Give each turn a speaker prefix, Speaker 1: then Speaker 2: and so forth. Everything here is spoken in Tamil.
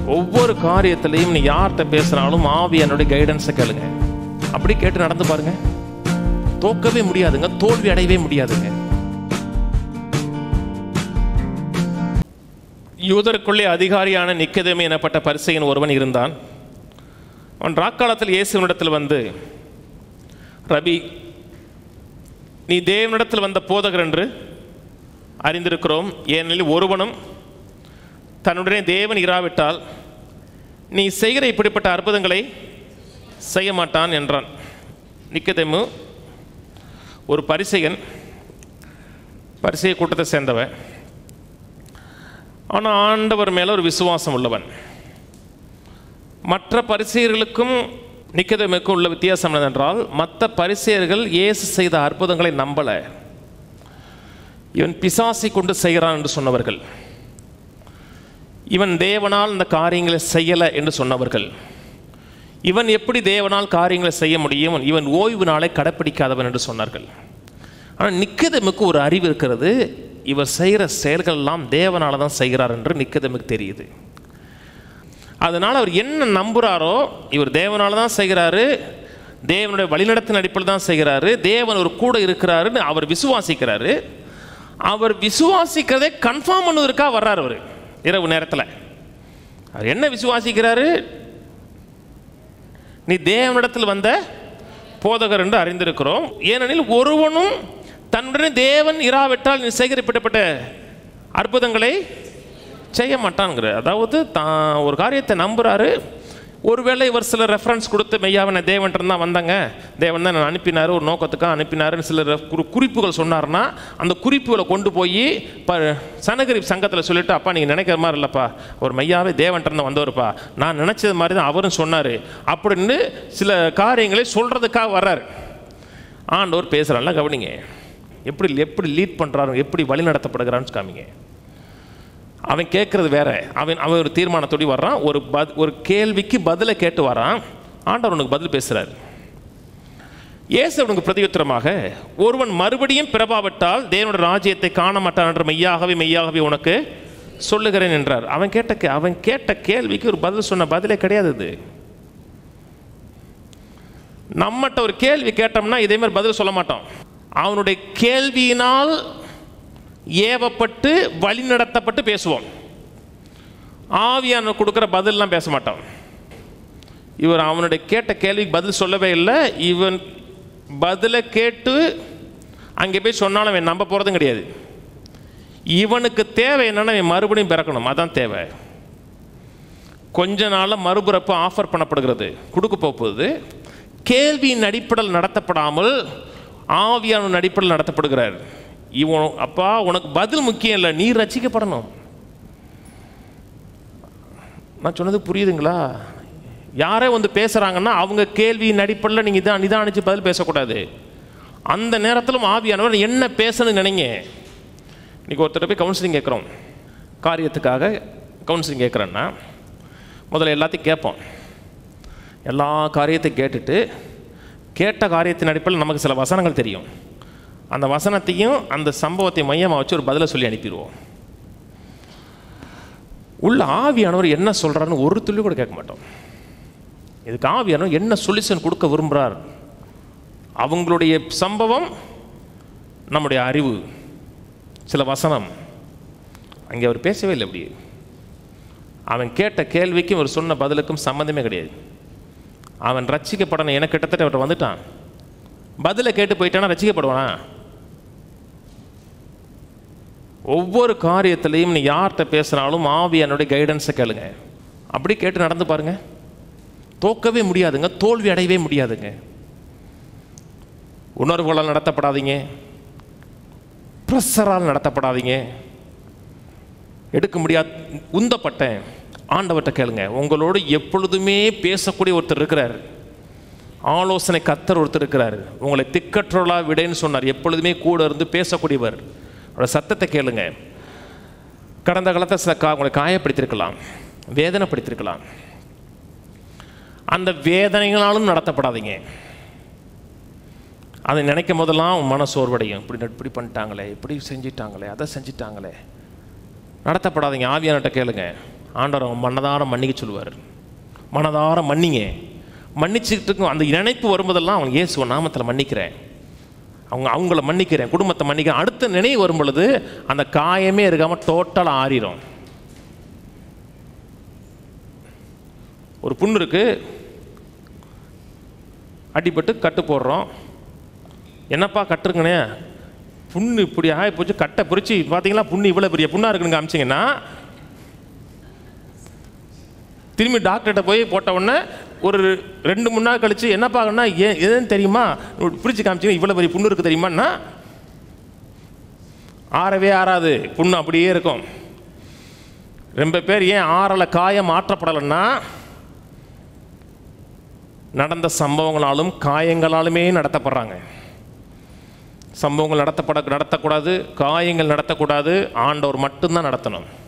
Speaker 1: ஒவ்வொரு காரியத்திலையும் நீ யார்கிட்ட பேசுனாலும் ஆவியானுடைய கைடன்ஸை கேளுங்க அப்படி கேட்டு நடந்து பாருங்க தோக்கவே முடியாதுங்க தோல்வி அடையவே முடியாதுங்க யூதருக்குள்ளே அதிகாரியான நிக்கதேமி எனப்பட்ட பரிசையன் ஒருவன் இருந்தான் அவன் ராக்காலத்தில் இயேசுவினிடத்தில் வந்து ரபி நீ தேவனிடத்தில் வந்த போதகர் என்று அறிந்திருக்கிறோம் ஏனெனில் ஒருவனும் தன்னுடனே தேவன் இராவிட்டால் நீ செய்கிற இப்படிப்பட்ட அற்புதங்களை செய்ய மாட்டான் என்றான் நிக்கதேமு ஒரு பரிசெயன் பரிசெய கூட்டத்தை சேர்ந்தவன் ஆனால் ஆண்டவர் மேலே ஒரு விசுவாசம் உள்ளவன் மற்ற பரிசெயர்களுக்கும் நிக்கதேமுக்கும் உள்ள வித்தியாசம் என்னவென்றால் மற்ற பரிசெயர்கள் இயேசு செய்த அற்புதங்களை நம்பலை இவன் பிசாசை கொண்டு செய்கிறான் என்று சொன்னவர்கள் இவன் தேவனால் இந்த காரியங்களை செய்யலை என்று சொன்னவர்கள் இவன் எப்படி தேவனால் காரியங்களை செய்ய முடியும் இவன் ஓய்வு நாளை கடைப்பிடிக்காதவன் என்று சொன்னார்கள் ஆனால் நிக்கதமுக்கு ஒரு அறிவு இருக்கிறது இவர் செய்கிற செயல்கள் எல்லாம் தேவனால தான் செய்கிறார் என்று நிக்கதமுக்கு தெரியுது அதனால் அவர் என்ன நம்புகிறாரோ இவர் தேவனால தான் செய்கிறாரு தேவனுடைய வழிநடத்தின் அடிப்படையில் தான் செய்கிறாரு தேவன் ஒரு கூட இருக்கிறாருன்னு அவர் விசுவாசிக்கிறாரு அவர் விசுவாசிக்கிறதே கன்ஃபார்ம் பண்ணுவதற்காக வர்றார் அவர் இரவு நேரத்தில் அவர் என்ன விசுவாசிக்கிறாரு நீ தேவனிடத்தில் வந்த போதகர் என்று அறிந்திருக்கிறோம் ஏனெனில் ஒருவனும் தன்னுடன் தேவன் இராவிட்டால் நீ சேகரிக்கப்பட்ட அற்புதங்களை செய்ய மாட்டான்ங்கிற அதாவது தான் ஒரு காரியத்தை நம்புறாரு ஒருவேளை இவர் சில ரெஃபரன்ஸ் கொடுத்து மெய்யாவை நான் தேவன்ட்டு தான் வந்தாங்க தேவன் தான் நான் அனுப்பினார் ஒரு நோக்கத்துக்காக அனுப்பினாருன்னு சில ரெஃப்- குறி- குறிப்புகள் சொன்னார்னா அந்த குறிப்புகளை கொண்டு போய் இப்போ சனகரி சங்கத்தில் சொல்லிட்டு அப்பா நீங்கள் நினைக்கிற மாதிரி இல்லைப்பா ஒரு மெய்யாவே தேவன்ட்டு தான் வந்தவருப்பா நான் நினச்சது மாதிரி தான் அவரும் சொன்னார் அப்படின்னு சில காரியங்களை சொல்கிறதுக்காக வர்றாரு ஆண்டவர் பேசுகிறான்ல கவனிங்க எப்படி எப்படி லீட் பண்ணுறாரு எப்படி வழி நடத்தப்படுகிறான்னு காமிங்க அவன் கேட்குறது வேற அவன் அவன் ஒரு தீர்மானத்தோடி வர்றான் ஒரு பத் ஒரு கேள்விக்கு பதிலை கேட்டு வரான் ஆண்டவர் உனக்கு பதில் பேசுகிறார் இயேசு அவனுக்கு பிரதியுத்தரமாக ஒருவன் மறுபடியும் பிறபாவிட்டால் தேவனுடைய ராஜ்யத்தை காண மாட்டான் என்ற மெய்யாகவே மெய்யாகவே உனக்கு சொல்லுகிறேன் என்றார் அவன் கேட்ட கே- அவன் கேட்ட கேள்விக்கு ஒரு பதில் சொன்ன பதிலே கிடையாது இது நம்மகிட்ட ஒரு கேள்வி கேட்டோம்னா இதே மாதிரி பதில் சொல்ல மாட்டோம் அவனுடைய கேள்வியினால் ஏவப்பட்டு வழிநடத்தப்பட்டு பேசுவோம் ஆவியான கொடுக்குற பதில்லாம் பேச மாட்டோம் இவர் அவனுடைய கேட்ட கேள்விக்கு பதில் சொல்லவே இல்லை இவன் பதிலை கேட்டு அங்கே போய் சொன்னாலும் அவன் நம்ப போகிறதும் கிடையாது இவனுக்கு தேவை என்னன்னா இவன் மறுபடியும் பிறக்கணும் அதான் தேவை கொஞ்ச நாளில் மறுபிறப்பு ஆஃபர் பண்ணப்படுகிறது கொடுக்க போகுது கேள்வியின் அடிப்படையில் நடத்தப்படாமல் ஆவியான அடிப்படையில் நடத்தப்படுகிறார் இவன் அப்பா உனக்கு பதில் முக்கியம் இல்லை நீ ரசிக்கப்படணும் நான் சொன்னது புரியுதுங்களா யாரே வந்து பேசுகிறாங்கன்னா அவங்க கேள்வியின் அடிப்படையில் நீங்கள் இதான் நிதானிச்சு பதில் பேசக்கூடாது அந்த நேரத்திலும் ஆவியானவர் என்ன பேசணும்னு நினைங்க இன்றைக்கி ஒருத்தர் போய் கவுன்சிலிங் கேட்குறோம் காரியத்துக்காக கவுன்சிலிங் கேட்குறேன்னா முதல்ல எல்லாத்தையும் கேட்போம் எல்லா காரியத்தையும் கேட்டுட்டு கேட்ட காரியத்தின் அடிப்படையில் நமக்கு சில வசனங்கள் தெரியும் அந்த வசனத்தையும் அந்த சம்பவத்தை மையமாக வச்சு ஒரு பதிலை சொல்லி அனுப்பிடுவோம் உள்ள ஆவியானவர் என்ன சொல்கிறாருன்னு ஒரு துளி கூட கேட்க மாட்டோம் இதுக்கு ஆவியானவர் என்ன சொல்யூஷன் கொடுக்க விரும்புகிறார் அவங்களுடைய சம்பவம் நம்முடைய அறிவு சில வசனம் அங்கே அவர் பேசவே இல்லை அப்படி அவன் கேட்ட கேள்விக்கும் அவர் சொன்ன பதிலுக்கும் சம்மந்தமே கிடையாது அவன் ரட்சிக்கப்படணும் எனக்கு கிட்டத்தட்ட அவர்கிட்ட வந்துட்டான் பதிலை கேட்டு போயிட்டானா ரட்சிக்கப்படுவானா ஒவ்வொரு காரியத்திலையும் நீ யார்கிட்ட பேசுனாலும் ஆவியானுடைய கைடன்ஸை கேளுங்க அப்படி கேட்டு நடந்து பாருங்க தோக்கவே முடியாதுங்க தோல்வி அடையவே முடியாதுங்க உணர்வுகளால் நடத்தப்படாதீங்க ப்ரெஷரால் நடத்தப்படாதீங்க எடுக்க முடியாது உந்தப்பட்டேன் ஆண்டவர்கிட்ட கேளுங்க உங்களோடு எப்பொழுதுமே பேசக்கூடிய ஒருத்தர் இருக்கிறார் ஆலோசனை கத்தர் ஒருத்தர் இருக்கிறார் உங்களை திக்கற்றோலா விடைன்னு சொன்னார் எப்பொழுதுமே கூட இருந்து பேசக்கூடியவர் அவரோட சத்தத்தை கேளுங்க கடந்த காலத்தில் சில கா உங்களை காயப்படுத்தியிருக்கலாம் வேதனைப்படுத்தியிருக்கலாம் அந்த வேதனைகளாலும் நடத்தப்படாதீங்க அதை நினைக்கும் போதெல்லாம் உன் மன சோர்வடையும் இப்படி இப்படி பண்ணிட்டாங்களே இப்படி செஞ்சிட்டாங்களே அதை செஞ்சிட்டாங்களே நடத்தப்படாதீங்க ஆவியானட்ட கேளுங்க ஆண்டவர் அவன் மனதார மன்னிக்க சொல்லுவார் மனதார மன்னிங்க மன்னிச்சுக்கிட்டு இருக்கும் அந்த நினைப்பு வரும்போதெல்லாம் அவன் இயேசுவ நாமத்தில் மன்னிக்கிறேன் அவங்க அவங்கள மன்னிக்கிறேன் குடும்பத்தை மன்னிக்கிறேன் அடுத்த நினைவு வரும் பொழுது அந்த காயமே இருக்காமல் டோட்டலாக ஆறிடும் ஒரு புண்ணு இருக்கு அடிபட்டு கட்டு போடுறோம் என்னப்பா கட்டுருங்கண்ணே புண்ணு இப்படி ஆகி போச்சு கட்டை பிரிச்சு பார்த்தீங்களா புண்ணு இவ்வளோ பெரிய புண்ணாக இருக்குன்னு காமிச்சிங்கன்னா திரும்பி டாக்டர்கிட்ட போய் போட்ட உடனே ஒரு ரெண்டு மூணு நாள் கழிச்சு என்ன பார்க்கணும்னா ஏன் எதுன்னு தெரியுமா பிரிச்சு காமிச்சிங்க இவ்வளோ பெரிய புண்ணு இருக்கு தெரியுமான்னா ஆறவே ஆறாது புண்ணு அப்படியே இருக்கும் ரொம்ப பேர் ஏன் ஆறலை காயம் மாற்றப்படலைன்னா நடந்த சம்பவங்களாலும் காயங்களாலுமே நடத்தப்படுறாங்க சம்பவங்கள் நடத்தப்பட நடத்தக்கூடாது காயங்கள் நடத்தக்கூடாது ஆண்டவர் மட்டும்தான் நடத்தணும்